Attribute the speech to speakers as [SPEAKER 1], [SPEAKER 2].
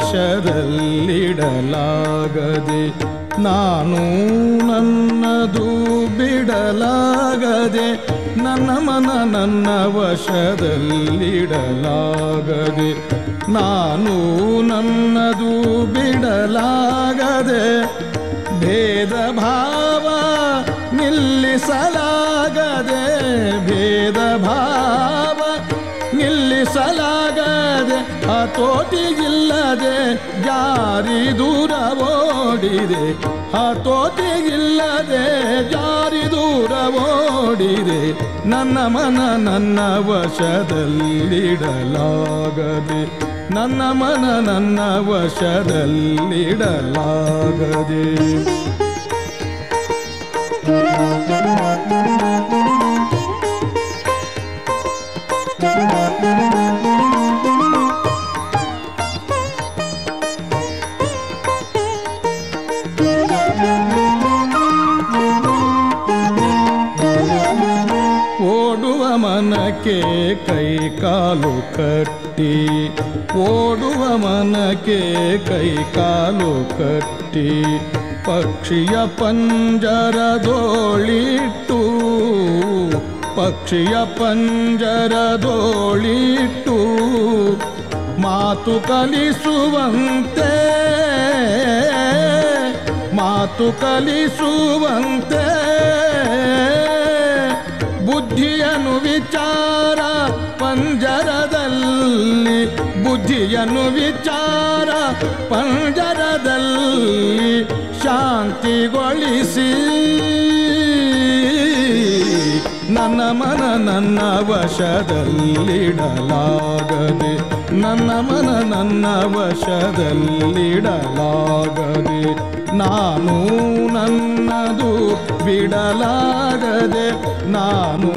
[SPEAKER 1] ವಶದಲ್ಲಿಡಲಾಗದೆ ನಾನು ನನ್ನದು ಬಿಡಲಾಗದೆ ನನ್ನ ಮನ ನನ್ನ ವಶದಲ್ಲಿಡಲಾಗದೆ ನಾನು ನನ್ನದು ಬಿಡಲಾಗದೆ ಭೇದ ಭಾವ ನಿಲ್ಲಿಸಲಾಗದೆ ಭೇದ ಭಾವ ನಿಲ್ಲಿಸಲಾಗದೆ ಹತೋಟಿಗಿಲ್ಲದೆ ಜಾರಿ ದೂರ ಓಡಿದೆ ಹತೋಟಿಗಿಲ್ಲದೆ ಜಾರಿ ದೂರ ಓಡಿದೆ ನನ್ನ ಮನ ನನ್ನ ವಶದಲ್ಲಿಡಲಾಗದೆ ನನ್ನ ಮನ ನನ್ನ ವಶದಲ್ಲಿಡಲಾಗದೆ ಓಡುವ ಮನಕ್ಕೆ ಕೈ ಕಾಲು ಕಟ್ಟಿ ಓಡುವ ಮನಕ್ಕೆ ಕೈ ಕಾಲು ಕಟ್ಟಿ ಪಕ್ಷಿಯ ಪಂಜರದೋಳಿಟ್ಟು ಪಕ್ಷಿಯ ಪಂಜರದೋಳಿಟ್ಟು ಮಾತು ಕಲಿಸುವಂತೆ ಮಾತು ಕಲಿಸುವಂತೆ ಬುದ್ಧಿಯನು ವಿಚಾರ ಪಂಜರದಲ್ಲಿ ಬುದ್ಧಿಯನು ವಿಚಾರ ಪಂಜರದಲ್ಲಿ ಶಾಂತಿಗೊಳಿಸಿ ನನ್ನ ಮನ ನನ್ನ ವಶದಲ್ಲಿಡಲಾಗದೆ ನನ್ನ ಮನ ನನ್ನ ವಶದಲ್ಲಿಡಲಾಗದೆ ನಾನು ನನ್ನದು ಬಿಡಲಾಗದೆ ನಾನು